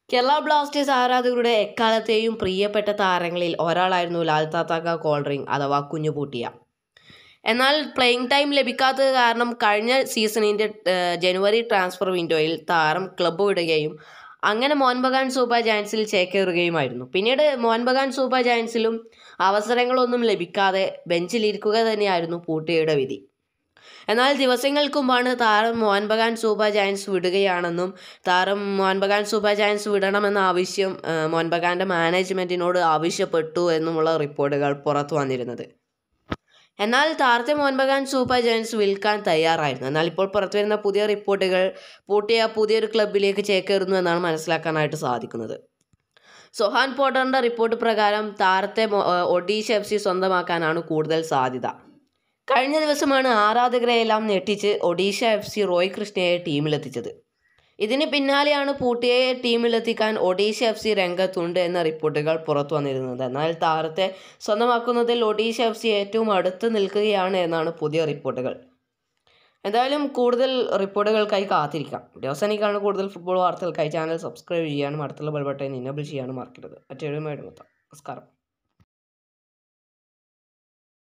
Kerala Blasters ആരാധകരുടെ എക്കാലത്തെയും പ്രിയപ്പെട്ട താരങ്ങളിൽ ഒരാളായിരുന്നു ലാൽ താത്താക്ക കോൾഡ്രിങ് അഥവാ കുഞ്ഞുപൂട്ടിയ എന്നാൽ പ്ലേയിങ് ടൈം ലഭിക്കാത്തത് കാരണം കഴിഞ്ഞ സീസണിൻ്റെ ജനുവരി ട്രാൻസ്ഫർ വിൻഡോയിൽ താരം ക്ലബ്ബ് വിടുകയും അങ്ങനെ മോഹൻ ബഗാൻ സൂപ്പർ ജയൻസിൽ ചേക്കേറുകയുമായിരുന്നു പിന്നീട് മോഹൻ ബഗാൻ സൂപ്പർ ജയൻസിലും അവസരങ്ങളൊന്നും ലഭിക്കാതെ ബെഞ്ചിലിരിക്കുക തന്നെയായിരുന്നു പൂട്ടിയുടെ വിധി എന്നാൽ ദിവസങ്ങൾക്ക് മുമ്പാണ് താരം മോഹൻ ബഗാൻ സൂപ്പർ ജയൻസ് വിടുകയാണെന്നും താരം മോഹൻ ബഗാൻ സൂപ്പർ ജയൻസ് വിടണമെന്ന ആവശ്യം ആ, മോഹൻ ബഗാൻ്റെ മാനേജ്മെൻറ്റിനോട് ആവശ്യപ്പെട്ടു എന്നുമുള്ള റിപ്പോർട്ടുകൾ പുറത്തു വന്നിരുന്നത് എന്നാൽ താരത്തെ മോഹൻ ബഗാൻ സൂപ്പർ ജയൻസ് വിൽക്കാൻ തയ്യാറായിരുന്നു എന്നാൽ ഇപ്പോൾ പുറത്തു വരുന്ന പുതിയ റിപ്പോർട്ടുകൾ പൂട്ടിയ പുതിയൊരു ക്ലബിലേക്ക് ചേക്കേറുന്നു എന്നാണ് മനസ്സിലാക്കാനായിട്ട് സാധിക്കുന്നത് സൊഹാൻ പോട്ടറിൻ്റെ റിപ്പോർട്ട് പ്രകാരം താരത്തെ മൊ- ആ, ഒഡീഷ എഫ് സി സ്വന്തമാക്കാനാണ് കൂടുതൽ സാധ്യത കഴിഞ്ഞ ദിവസമാണ് ആരാധകരെയെല്ലാം ഞെട്ടിച്ച് ഒഡീഷ എഫ് സി റോയ് കൃഷ്ണയെ ടീമിലെത്തിച്ചത് ഇതിന് പിന്നാലെയാണ് പൂട്ടിയെ ടീമിലെത്തിക്കാൻ ഒഡീഷ എഫ് സി രംഗത്തുണ്ട് എന്ന റിപ്പോർട്ടുകൾ പുറത്തു വന്നിരുന്നത് എന്നാൽ താരത്തെ സ്വന്തമാക്കുന്നതിൽ ഒഡീഷ എഫ് സി ഏറ്റവും അടുത്ത് നിൽക്കുകയാണ് എന്നാണ് പുതിയ റിപ്പോർട്ടുകൾ എന്തായാലും കൂടുതൽ റിപ്പോർട്ടുകൾക്കായി കാത്തിരിക്കാം ദിവസനിക്കാണ് കൂടുതൽ ഫുട്ബോൾ വാർത്തകൾക്കായി ചാനൽ സബ്സ്ക്രൈബ് ചെയ്യാനും അടുത്തുള്ള ബെൽ ബട്ടൺ ഇനബിൾ ചെയ്യാനും മറക്കരുത് മറ്റൊരു നമസ്കാരം